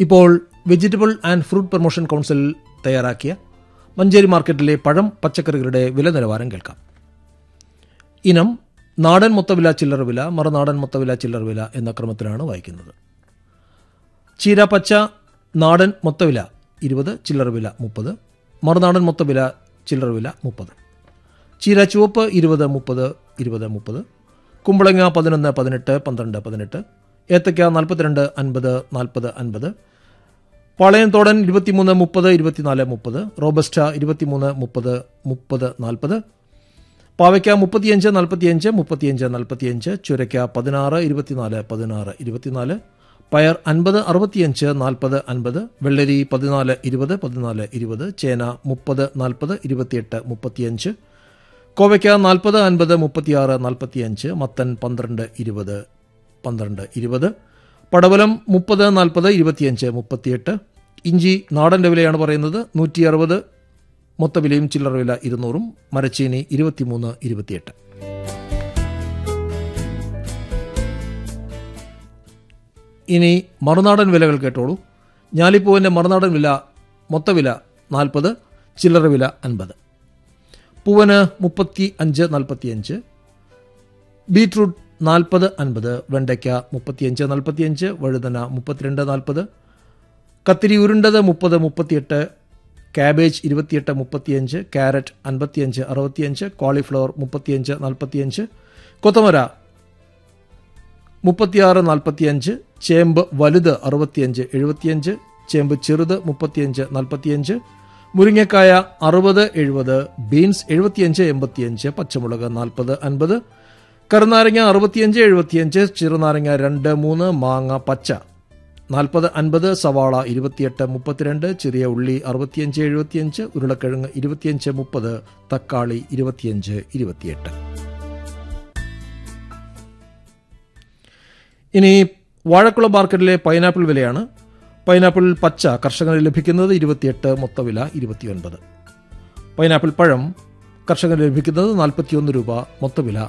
ഇപ്പോൾ vegetable and fruit promotion council തയ്യാറാക്കിയ മഞ്ചേരി മാർക്കറ്റിലെ പഴം പച്ചക്കറികളുടെ വില നിലവാരം കേൾക്കാം ഇനം നാടൻ മൊത്തവില ചില്ലറ വില മറുനാടൻ മൊത്തവില ചില്ലറ വില എന്ന ക്രമത്തിലാണ് വായിക്കുന്നത് ചീര പച്ച നാടൻ മൊത്തവില ഇരുപത് ചില്ലറ വില മുപ്പത് മറുനാടൻ മൊത്തവില ചില്ലറ വില മുപ്പത് ചീര ചുവപ്പ് ഇരുപത് മുപ്പത് ഇരുപത് മുപ്പത് കുമ്പളങ്ങ പതിനൊന്ന് പതിനെട്ട് പന്ത്രണ്ട് പതിനെട്ട് ഏത്തയ്ക്ക നാൽപ്പത്തിരണ്ട് അൻപത് നാൽപ്പത് അൻപത് പാളയംതോടൻ ഇരുപത്തിമൂന്ന് മുപ്പത് ഇരുപത്തിനാല് മുപ്പത് റോബസ്റ്റ ഇരുപത്തിമൂന്ന് മുപ്പത് മുപ്പത് നാൽപ്പത് പാവയ്ക്ക മുപ്പത്തിയഞ്ച് നാൽപ്പത്തിയഞ്ച് മുപ്പത്തിയഞ്ച് നാൽപ്പത്തിയഞ്ച് ചുരയ്ക്ക പതിനാറ് ഇരുപത്തിനാല് പതിനാറ് ഇരുപത്തിനാല് പയർ അൻപത് അറുപത്തിയഞ്ച് നാൽപ്പത് അൻപത് വെള്ളരി പതിനാല് ഇരുപത് പതിനാല് ഇരുപത് ചേന മുപ്പത് നാൽപ്പത് ഇരുപത്തിയെട്ട് മുപ്പത്തിയഞ്ച് കോവയ്ക്ക നാൽപ്പത് അൻപത് മുപ്പത്തിയാറ് നാൽപ്പത്തിയഞ്ച് മത്തൻ പന്ത്രണ്ട് ഇരുപത് പന്ത്രണ്ട് ഇരുപത് പടവലം മുപ്പത് നാൽപ്പത് ഇരുപത്തിയഞ്ച് മുപ്പത്തിയെട്ട് ഇഞ്ചി നാടൻ്റെ വിലയാണ് പറയുന്നത് നൂറ്റി അറുപത് മൊത്തവിലയും ചില്ലറ വില ഇരുന്നൂറും മരച്ചീനി ഇരുപത്തിമൂന്ന് ഇരുപത്തിയെട്ട് ഇനി മറുനാടൻ വിലകൾ കേട്ടോളൂ ഞാലിപ്പൂവിൻ്റെ മറുനാടൻ വില മൊത്തവില നാൽപ്പത് ചില്ലറ വില അൻപത് പൂവന് മുപ്പത്തി അഞ്ച് നാൽപ്പത്തിയഞ്ച് ബീട്രൂട്ട് നാൽപ്പത് അൻപത് വെണ്ടയ്ക്ക മുപ്പത്തിയഞ്ച് നാൽപ്പത്തിയഞ്ച് വഴുതന മുപ്പത്തിരണ്ട് നാൽപ്പത് കത്തിരി ഉരുണ്ടത് മുപ്പത് മുപ്പത്തിയെട്ട് കാബേജ് ഇരുപത്തിയെട്ട് മുപ്പത്തിയഞ്ച് ക്യാരറ്റ് അൻപത്തിയഞ്ച് അറുപത്തിയഞ്ച് കോളിഫ്ലവർ മുപ്പത്തിയഞ്ച് നാൽപ്പത്തിയഞ്ച് കൊത്തമര മുപ്പത്തിയാറ് നാൽപ്പത്തിയഞ്ച് ചേമ്പ് വലുത് അറുപത്തിയഞ്ച് എഴുപത്തിയഞ്ച് ചേമ്പ് ചെറുത് മുപ്പത്തിയഞ്ച് നാൽപ്പത്തിയഞ്ച് മുരിങ്ങക്കായ അറുപത് എഴുപത് ബീൻസ് എഴുപത്തിയഞ്ച് എൺപത്തിയഞ്ച് പച്ചമുളക് നാൽപ്പത് അൻപത് കറുനാരങ്ങ അറുപത്തിയഞ്ച് എഴുപത്തിയഞ്ച് ചെറുനാരങ്ങ രണ്ട് മൂന്ന് മാങ്ങ പച്ച നാൽപ്പത് അൻപത് സവാള ഇരുപത്തിയെട്ട് മുപ്പത്തിരണ്ട് ചെറിയ ഉള്ളി അറുപത്തിയഞ്ച് എഴുപത്തിയഞ്ച് ഉരുളക്കിഴങ്ങ് ഇരുപത്തിയഞ്ച് മുപ്പത് തക്കാളി ഇരുപത്തിയഞ്ച് ഇരുപത്തിയെട്ട് ഇനി വാഴക്കുളം മാർക്കറ്റിലെ പൈനാപ്പിൾ വിലയാണ് പൈനാപ്പിൾ പച്ച കർഷകന് ലഭിക്കുന്നത് ഇരുപത്തിയെട്ട് മൊത്തവില ഇരുപത്തിയൊൻപത് പൈനാപ്പിൾ പഴം കർഷകന് ലഭിക്കുന്നത് നാൽപ്പത്തിയൊന്ന് രൂപ മൊത്തവില